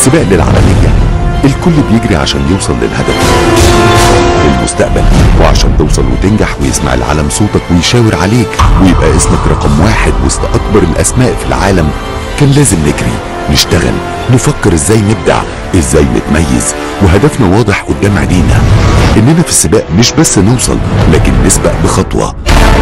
السباق للعالمية الكل بيجري عشان يوصل للهدف المستقبل وعشان توصل وتنجح ويسمع العالم صوتك ويشاور عليك ويبقى اسمك رقم واحد وسط أكبر الأسماء في العالم كان لازم نجري نشتغل نفكر ازاي نبدع ازاي نتميز وهدفنا واضح قدام عينينا اننا في السباق مش بس نوصل لكن نسبق بخطوه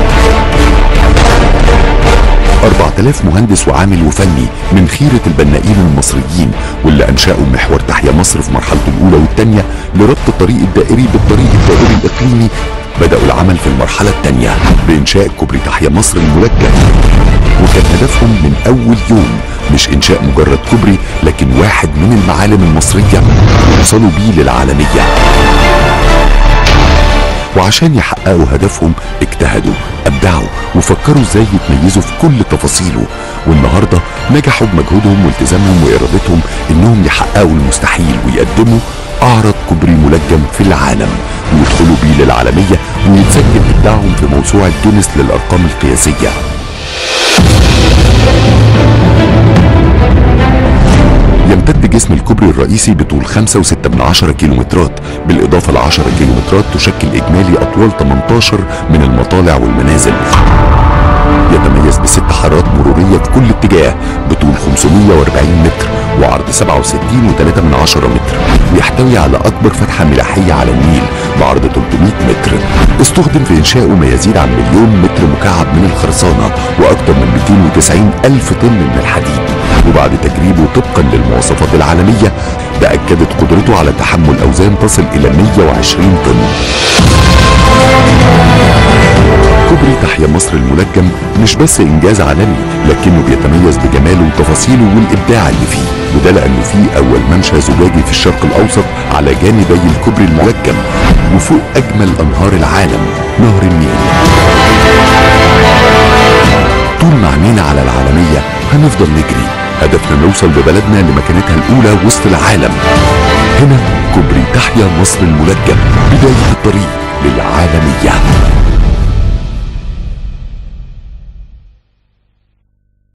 4000 مهندس وعامل وفني من خيرة البنائين المصريين واللي أنشأوا محور تحيا مصر في مرحلته الأولى والثانية لربط الطريق الدائري بالطريق الدائري الإقليمي بدأوا العمل في المرحلة الثانية بإنشاء كوبري تحيا مصر الملجم وكان هدفهم من أول يوم مش إنشاء مجرد كوبري لكن واحد من المعالم المصرية يوصلوا بيه للعالمية وعشان يحققوا هدفهم اجتهدوا ابدعوا وفكروا ازاي يتميزوا في كل تفاصيله والنهارده نجحوا بمجهودهم والتزامهم وارادتهم انهم يحققوا المستحيل ويقدموا اعرض كوبري ملجم في العالم ويدخلوا بيه للعالميه ويتسجل ابداعهم في موسوعه جينيس للارقام القياسيه يمتد جسم الكوبري الرئيسي بطول 5.6 من عشرة كيلومترات بالإضافة ل 10 كيلومترات تشكل إجمالي أطوال 18 من المطالع والمنازل يتميز بست حارات مرورية في كل اتجاه بطول 540 متر وعرض 67 و3 من عشرة متر ويحتوي على أكبر فتحة ملاحية على النيل بعرض 300 متر استخدم في إنشائه ما يزيد عن مليون متر مكعب من الخرسانة وأكثر من 290 ألف طن من الحديد وبعد تجريبه طبقا للمواصفات العالمية تأكدت قدرته على تحمل أوزان تصل إلى 120 طن كوبري تحيا مصر الملجم مش بس انجاز عالمي لكنه بيتميز بجماله وتفاصيله والابداع اللي فيه وده لانه فيه اول ممشى زجاجي في الشرق الاوسط على جانبي الكوبري الملجم وفوق اجمل انهار العالم نهر النيل طول ما عينينا على العالميه هنفضل نجري هدفنا نوصل ببلدنا لمكانتها الاولى وسط العالم هنا كوبري تحيا مصر الملجم بدايه الطريق للعالميه